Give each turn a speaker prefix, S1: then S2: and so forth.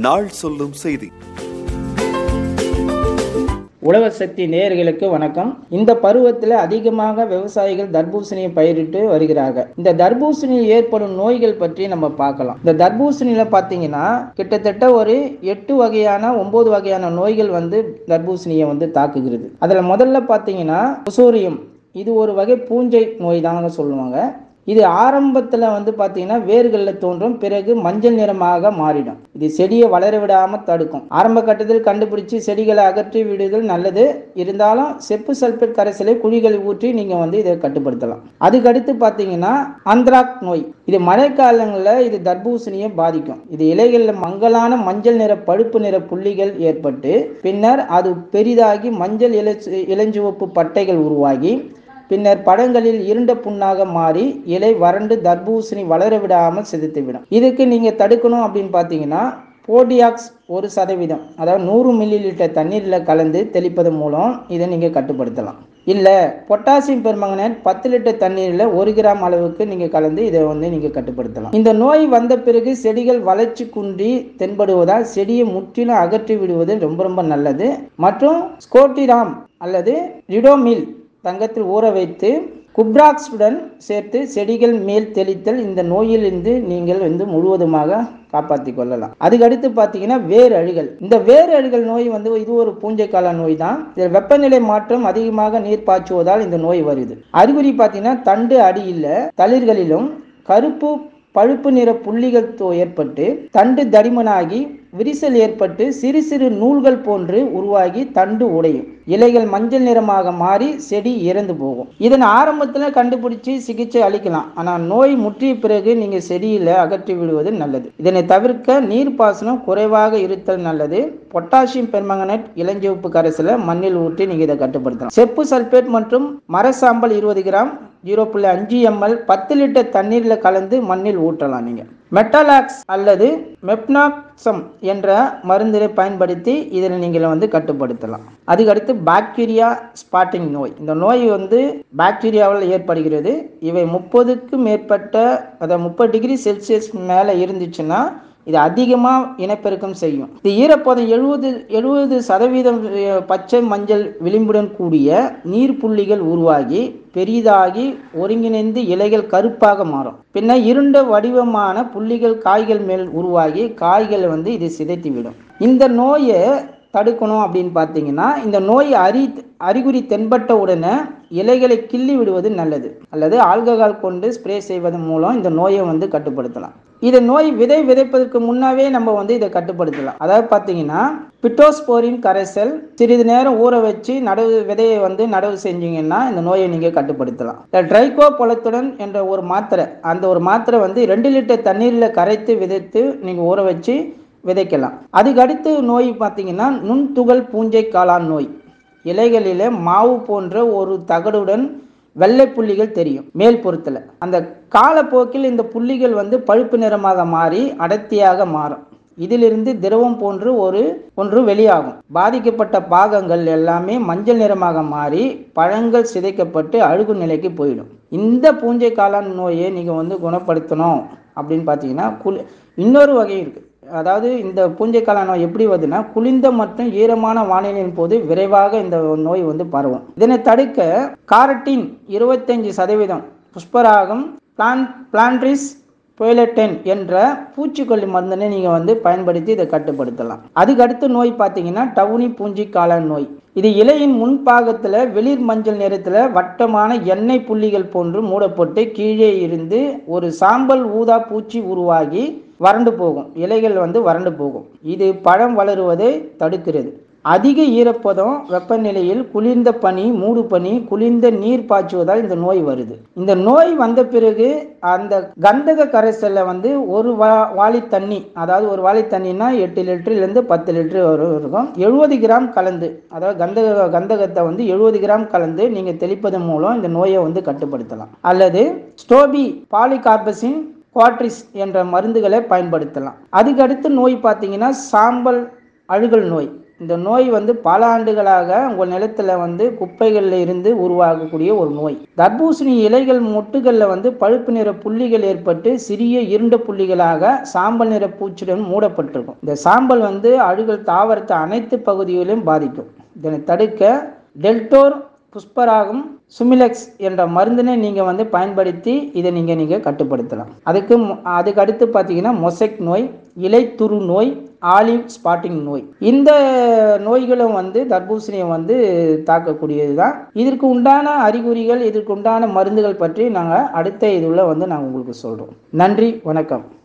S1: நாள் சொல்லும் செய்தி
S2: உழவர் சக்தி நேயர்களுக்கு வணக்கம் இந்த பருவத்தில் அதிகமாக விவசாயிகள் தர்பூசணியை பயிரிட்டு வருகிறார்கள் இந்த தர்பூசணியில் ஏற்படும் நோய்கள் பற்றி நம்ம பார்க்கலாம் இந்த தர்பூசணியில பார்த்தீங்கன்னா கிட்டத்தட்ட ஒரு எட்டு வகையான ஒன்பது வகையான நோய்கள் வந்து தர்பூசணியை வந்து தாக்குகிறது அதில் முதல்ல பார்த்தீங்கன்னா புசோரியம் இது ஒரு வகை பூஞ்சை நோய் தாங்க சொல்லுவாங்க இது ஆரம்பத்தில் வந்து பார்த்தீங்கன்னா வேர்களில் தோன்றும் பிறகு மஞ்சள் நிறமாக மாறிடும் இது செடியை வளர விடாமல் தடுக்கும் ஆரம்ப கட்டத்தில் கண்டுபிடிச்சு செடிகளை அகற்றி விடுதல் நல்லது இருந்தாலும் செப்பு சல்பேட் கரைசலை குழிகளில் ஊற்றி நீங்கள் வந்து இதை கட்டுப்படுத்தலாம் அதுக்கடுத்து பார்த்தீங்கன்னா அந்த்ராக் நோய் இது மழைக்காலங்களில் இது தர்பூசணியை பாதிக்கும் இது இலைகளில் மங்கலான மஞ்சள் நிற பழுப்பு நிற புள்ளிகள் ஏற்பட்டு பின்னர் அது பெரிதாகி மஞ்சள் இளச்சு இளஞ்சிவப்பு பட்டைகள் உருவாகி பின்னர் பழங்களில் இருண்ட புண்ணாக மாறி இலை வறண்டு தர்பூசணி வளர விடாமல் சிதைத்துவிடும் இதுக்கு நீங்கள் தடுக்கணும் அப்படின்னு பார்த்தீங்கன்னா போடியாக்ஸ் ஒரு சதவீதம் அதாவது நூறு மில்லி லிட்டர் தண்ணீரில் கலந்து தெளிப்பதன் மூலம் இதை நீங்கள் கட்டுப்படுத்தலாம் இல்லை பொட்டாசியம் பெர்மங்கனேட் பத்து லிட்டர் தண்ணீரில் ஒரு கிராம் அளவுக்கு நீங்கள் கலந்து இதை வந்து நீங்கள் கட்டுப்படுத்தலாம் இந்த நோய் வந்த பிறகு செடிகள் வளர்ச்சி குன்றி தென்படுவதால் செடியை முற்றிலும் அகற்றி விடுவது ரொம்ப ரொம்ப நல்லது மற்றும் ஸ்கோட்டிராம் அல்லது ரிடோமில் தங்கத்தில் ஊற வைத்து குப்ராக்ஸுடன் சேர்த்து செடிகள் மேல் தெளித்தல் இந்த நோயிலிருந்து நீங்கள் வந்து முழுவதுமாக காப்பாற்றி கொள்ளலாம் அதுக்கடுத்து பார்த்தீங்கன்னா வேர் அழுகல் இந்த வேர் அழுகல் நோய் வந்து இது ஒரு பூஞ்சைக்கால நோய் தான் இதில் வெப்பநிலை மாற்றம் அதிகமாக நீர் பாய்ச்சுவதால் இந்த நோய் வருது அறிகுறி பார்த்தீங்கன்னா தண்டு அடியில் தளிர்களிலும் கருப்பு பழுப்பு நிற புள்ளிகள் தோ- ஏற்பட்டு தண்டு தடிமனாகி விரிசல் ஏற்பட்டு சிறு சிறு நூல்கள் போன்று உருவாகி தண்டு உடையும் இலைகள் மஞ்சள் நிறமாக மாறி செடி இறந்து போகும் இதன் ஆரம்பத்தில் கண்டுபிடிச்சு சிகிச்சை அளிக்கலாம் ஆனால் நோய் முற்றிய பிறகு நீங்கள் செடியில் அகற்றி விடுவது நல்லது இதனை தவிர்க்க நீர்ப்பாசனம் குறைவாக இருத்தல் நல்லது பொட்டாசியம் பெர்மங்கனேட் இளஞ்சிவப்பு கரைசலை மண்ணில் ஊற்றி நீங்கள் இதை கட்டுப்படுத்தலாம் செப்பு சல்பேட் மற்றும் மரசாம்பல் இருபது கிராம் ஜீரோ புள்ளி அஞ்சு எம்எல் பத்து லிட்டர் தண்ணீரில் கலந்து மண்ணில் ஊற்றலாம் நீங்கள் மெட்டலாக்ஸ் அல்லது மெப்னாக்சம் என்ற மருந்தினை பயன்படுத்தி இதில் நீங்கள் வந்து கட்டுப்படுத்தலாம் அதுக்கடுத்து பாக்டீரியா ஸ்பாட்டிங் நோய் இந்த நோய் வந்து பாக்டீரியாவால் ஏற்படுகிறது இவை முப்பதுக்கு மேற்பட்ட அதாவது முப்பது டிகிரி செல்சியஸ் மேலே இருந்துச்சுன்னா இது அதிகமாக இனப்பெருக்கம் செய்யும் இது ஈரப்பதம் எழுபது எழுபது சதவீதம் அஹ், பச்சை மஞ்சள் விளிம்புடன் கூடிய நீர் புள்ளிகள் உருவாகி பெரிதாகி ஒருங்கிணைந்து இலைகள் கருப்பாக மாறும் பின்னர் இருண்ட வடிவமான புள்ளிகள் காய்கள் மேல் உருவாகி காய்களை வந்து இது சிதைத்துவிடும் இந்த நோயை தடுக்கணும் அப்படின்னு பார்த்தீங்கன்னா இந்த நோய் அறி அறிகுறி தென்பட்ட உடனே இலைகளை கிள்ளி விடுவது நல்லது அல்லது ஆல்கஹால் கொண்டு ஸ்ப்ரே செய்வதன் மூலம் இந்த நோயை வந்து கட்டுப்படுத்தலாம் இதை நோய் விதை விதைப்பதற்கு முன்னாவே நம்ம வந்து இதை கட்டுப்படுத்தலாம் அதாவது பார்த்தீங்கன்னா பிட்டோஸ்போரின் கரைசல் சிறிது நேரம் ஊற வச்சு நடவு விதையை வந்து நடவு செஞ்சீங்கன்னா இந்த நோயை நீங்கள் கட்டுப்படுத்தலாம் இந்த ட்ரைகோ பொலத்துடன் என்ற ஒரு மாத்திரை அந்த ஒரு மாத்திரை வந்து ரெண்டு லிட்டர் தண்ணீரில் கரைத்து விதைத்து நீங்கள் ஊற வச்சு விதைக்கலாம் அதுக்கு அடுத்து நோய் பார்த்தீங்கன்னா நுண்துகள் பூஞ்சை காளான் நோய் இலைகளிலே மாவு போன்ற ஒரு தகடுடன் வெள்ளை புள்ளிகள் தெரியும் மேல் புறத்தில் அந்த காலப்போக்கில் இந்த புள்ளிகள் வந்து பழுப்பு நிறமாக மாறி அடர்த்தியாக மாறும் இதிலிருந்து திரவம் போன்று ஒரு ஒன்று வெளியாகும் பாதிக்கப்பட்ட பாகங்கள் எல்லாமே மஞ்சள் நிறமாக மாறி பழங்கள் சிதைக்கப்பட்டு அழுகு நிலைக்கு போயிடும் இந்த பூஞ்சை காளான் நோயை நீங்கள் வந்து குணப்படுத்தணும் அப்படின்னு பார்த்தீங்கன்னா குளி இன்னொரு வகை இருக்குது அதாவது இந்த பூஞ்சைக்கால நோய் எப்படி வருதுன்னா குளிர்ந்த மற்றும் ஈரமான வானிலையின் போது விரைவாக இந்த நோய் வந்து பரவும் இதனை தடுக்க காரட்டின் இருபத்தஞ்சு சதவீதம் புஷ்பராகம் பிளான் பிளான்ட்ரிஸ் பொயலட்டென் என்ற பூச்சிக்கொல்லி மருந்தினை நீங்கள் வந்து பயன்படுத்தி இதை கட்டுப்படுத்தலாம் அதுக்கு அடுத்த நோய் பார்த்தீங்கன்னா டவுனி பூஞ்சி காளான் நோய் இது இலையின் முன்பாகத்தில் வெளிர் மஞ்சள் நிறத்தில் வட்டமான எண்ணெய் புள்ளிகள் போன்று மூடப்பட்டு கீழே இருந்து ஒரு சாம்பல் ஊதா பூச்சி உருவாகி வறண்டு போகும் இலைகள் வந்து வறண்டு போகும் இது பழம் வளருவதை தடுக்கிறது அதிக ஈரப்பதம் வெப்பநிலையில் குளிர்ந்த பனி மூடு பனி குளிர்ந்த நீர் பாய்ச்சுவதால் இந்த நோய் வருது இந்த நோய் வந்த பிறகு அந்த கந்தக கரைசல்ல வந்து ஒரு வா வாளி தண்ணி அதாவது ஒரு வாளி தண்ணினா எட்டு லிட்டர்லேருந்து பத்து லிட்டர் வரும் இருக்கும் எழுபது கிராம் கலந்து அதாவது கந்தக கந்தகத்தை வந்து எழுபது கிராம் கலந்து நீங்கள் தெளிப்பதன் மூலம் இந்த நோயை வந்து கட்டுப்படுத்தலாம் அல்லது ஸ்டோபி பாலிகார்பசின் குவாட்ரிஸ் என்ற மருந்துகளை பயன்படுத்தலாம் அதுக்கு அடுத்து நோய் பார்த்தீங்கன்னா சாம்பல் அழுகல் நோய் இந்த நோய் வந்து பல ஆண்டுகளாக உங்கள் நிலத்துல வந்து குப்பைகள்ல இருந்து உருவாகக்கூடிய ஒரு நோய் தர்பூசணி இலைகள் மொட்டுகள்ல வந்து பழுப்பு நிற புள்ளிகள் ஏற்பட்டு சிறிய இருண்ட புள்ளிகளாக சாம்பல் நிற பூச்சுடன் மூடப்பட்டிருக்கும் இந்த சாம்பல் வந்து அழுகல் தாவரத்தை அனைத்து பகுதிகளிலும் பாதிக்கும் இதனை தடுக்க டெல்டோர் புஷ்பராகம் சுமிலெக்ஸ் என்ற மருந்தினை நீங்கள் வந்து பயன்படுத்தி இதை நீங்கள் நீங்கள் கட்டுப்படுத்தலாம் அதுக்கு மு- அதுக்கு அடுத்து பார்த்தீங்கன்னா மொசைக் நோய் இலைத்துரு நோய் ஆலிவ் ஸ்பாட்டிங் நோய் இந்த நோய்களும் வந்து தர்பூசணியை வந்து தாக்கக்கூடியது தான் இதற்கு உண்டான அறிகுறிகள் இதற்கு உண்டான மருந்துகள் பற்றி நாங்கள் அடுத்த இதில் வந்து நாங்கள் உங்களுக்கு சொல்கிறோம் நன்றி வணக்கம்